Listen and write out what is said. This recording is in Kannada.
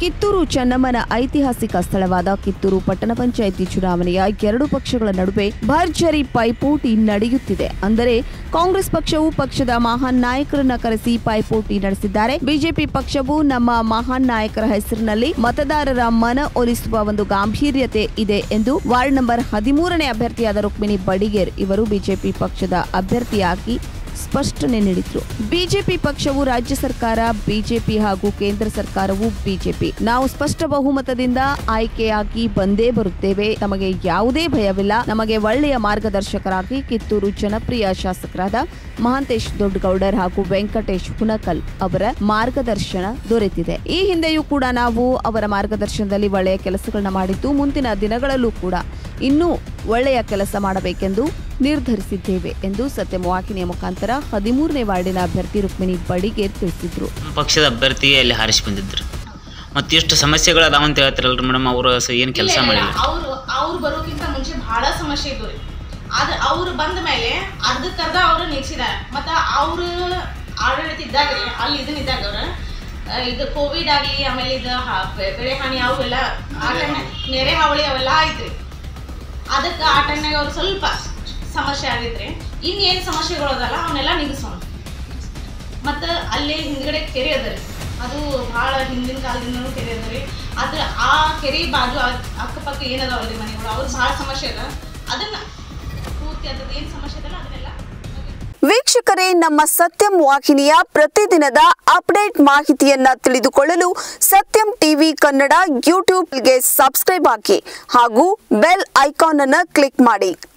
ಕಿತ್ತೂರು ಚೆನ್ನಮ್ಮನ ಐತಿಹಾಸಿಕ ಸ್ಥಳವಾದ ಕಿತ್ತೂರು ಪಟ್ಟಣ ಪಂಚಾಯಿತಿ ಚುನಾವಣೆಯ ಎರಡು ಪಕ್ಷಗಳ ನಡುವೆ ಭರ್ಜರಿ ಪೈಪೋಟಿ ನಡೆಯುತ್ತಿದೆ ಅಂದರೆ ಕಾಂಗ್ರೆಸ್ ಪಕ್ಷವು ಪಕ್ಷದ ಮಹಾನ್ ನಾಯಕರನ್ನ ಕರೆಸಿ ಪೈಪೋಟಿ ನಡೆಸಿದ್ದಾರೆ ಬಿಜೆಪಿ ಪಕ್ಷವು ನಮ್ಮ ಮಹಾನ್ ನಾಯಕರ ಹೆಸರಿನಲ್ಲಿ ಮತದಾರರ ಮನ ಒಲಿಸುವ ಒಂದು ಗಾಂಭೀರ್ಯತೆ ಇದೆ ಎಂದು ವಾರ್ಡ್ ನಂಬರ್ ಹದಿಮೂರನೇ ಅಭ್ಯರ್ಥಿಯಾದ ರುಕ್ಮಿಣಿ ಬಡಿಗೇರ್ ಇವರು ಬಿಜೆಪಿ ಪಕ್ಷದ ಅಭ್ಯರ್ಥಿಯಾಗಿ ಸ್ಪಷ್ಟನೆ ನೀಡಿದ್ರು ಬಿಜೆಪಿ ಪಕ್ಷವು ರಾಜ್ಯ ಸರ್ಕಾರ ಬಿಜೆಪಿ ಹಾಗೂ ಕೇಂದ್ರ ಸರ್ಕಾರವು ಬಿಜೆಪಿ ನಾವು ಸ್ಪಷ್ಟ ಬಹುಮತದಿಂದ ಆಯ್ಕೆಯಾಗಿ ಬಂದೇ ಬರುತ್ತೇವೆ ನಮಗೆ ಯಾವುದೇ ಭಯವಿಲ್ಲ ನಮಗೆ ಒಳ್ಳೆಯ ಮಾರ್ಗದರ್ಶಕರಾಗಿ ಕಿತ್ತೂರು ಜನಪ್ರಿಯ ಶಾಸಕರಾದ ಮಹಾಂತೇಶ್ ದೊಡ್ಡಗೌಡರ್ ಹಾಗೂ ವೆಂಕಟೇಶ್ ಹುನಕಲ್ ಅವರ ಮಾರ್ಗದರ್ಶನ ದೊರೆತಿದೆ ಈ ಹಿಂದೆಯೂ ಕೂಡ ನಾವು ಅವರ ಮಾರ್ಗದರ್ಶನದಲ್ಲಿ ಒಳ್ಳೆಯ ಕೆಲಸಗಳನ್ನ ಮಾಡಿದ್ದು ಮುಂದಿನ ದಿನಗಳಲ್ಲೂ ಕೂಡ ಇನ್ನೂ ಒಳ್ಳೆಯ ಕೆಲಸ ಮಾಡಬೇಕೆಂದು ನಿರ್ಧರಿಸಿದ್ದೇವೆ ಎಂದು ಸತ್ಯಮವಾಹಿನಿಯ ಮುಖಾಂತರ ಹದಿಮೂರನೇ ವಾರ್ಡಿನ ಅಭ್ಯರ್ಥಿ ರುಕ್ಮಿಣಿ ಬಡಿಗೇರ್ ತಿಳಿಸಿದ್ರು ನಮ್ಮ ಪಕ್ಷದ ಅಭ್ಯರ್ಥಿ ಅಲ್ಲಿ ಹಾರಿಸಿ ಬಂದಿದ್ರು ಮತ್ತು ಇಷ್ಟು ಸಮಸ್ಯೆಗಳು ಅದಾವ ಅಂತ ಹೇಳ್ತಾರಲ್ರಿ ಮೇಡಮ್ ಅವರು ಏನು ಕೆಲಸ ಮಾಡಿಲ್ಲ ಅವರು ಅವ್ರು ಬರೋಕ್ಕಿಂತ ಮುಂಚೆ ಬಹಳ ಸಮಸ್ಯೆ ಇದ್ವು ರೀ ಆದ್ರೆ ಅವ್ರು ಬಂದ ಮೇಲೆ ಅರ್ಧಕ್ಕರ್ಧ ಅವರು ನಿಲ್ಸಿದ್ದಾರೆ ಮತ್ತು ಅವರು ಆಡಳಿತ ಇದ್ದಾಗ ರೀ ಅಲ್ಲಿ ಇದನ್ನ ಇದ್ದಾಗ ಅವ್ರು ಆ, ಇದು ಕೋವಿಡ್ ಆಗಲಿ ಆಮೇಲೆ ಇದು ಹ- ಬೆ- ಬೆಳೆ ಹಾನಿ ಅವೆಲ್ಲ ಆ ಟೈಮ್ ನೆರೆ ಹಾವಳಿ ಅವೆಲ್ಲ ಆಯ್ತು ರೀ ಅದಕ್ಕೆ ಆ ಟೈಮ್ನಾಗ ಅವ್ರು ಸ್ವಲ್ಪ ಸಮಸ್ಯೆ ಆಗೈತ್ರಿ ಇನ್ನೇನು ಸಮಸ್ಯೆಗಳು ಅದಲ್ಲ ಅವನ್ನೆಲ್ಲ ನಿಗಿಸೋಣ ಮತ್ತು ಅಲ್ಲೇ ಹಿಂದ್ಗಡೆ ಕೆರೆ ಅದ ರೀ ಅದು ಭಾಳ ಹಿಂದಿನ ಕಾಲದಿಂದನೂ ಕೆರೆ ಅದ ರೀ ಆದ್ರೆ ಆ ಕೆರೆ ಬಾಜು ಆ- ಅಕ್ಕಪಕ್ಕ ಏನದಾವಲ್ರಿ ಮನೆಗಳು ಅವ್ರು ಭಾಳ ಸಮಸ್ಯೆ ಅದ ಅದನ್ನ ಪೂರ್ತಿ ಅದ್ರದ್ದು ಏನು ಸಮಸ್ಯೆ ಅದಲ್ಲ ಅದನ್ನೆಲ್ಲ ವೀಕ್ಷಕರೇ ನಮ್ಮ ಸತ್ಯಂ ವಾಹಿನಿಯ ಪ್ರತಿದಿನದ ಅಪ್ಡೇಟ್ ಮಾಹಿತಿಯನ್ನ ತಿಳಿದುಕೊಳ್ಳಲು ಸತ್ಯಂ ಟಿವಿ ಕನ್ನಡ ಯೂಟ್ಯೂಬ್ಗೆ ಸಬ್ಸ್ಕ್ರೈಬ್ ಹಾಕಿ ಹಾಗೂ ಬೆಲ್ ಐಕಾನ್ ಅನ್ನು ಕ್ಲಿಕ್ ಮಾಡಿ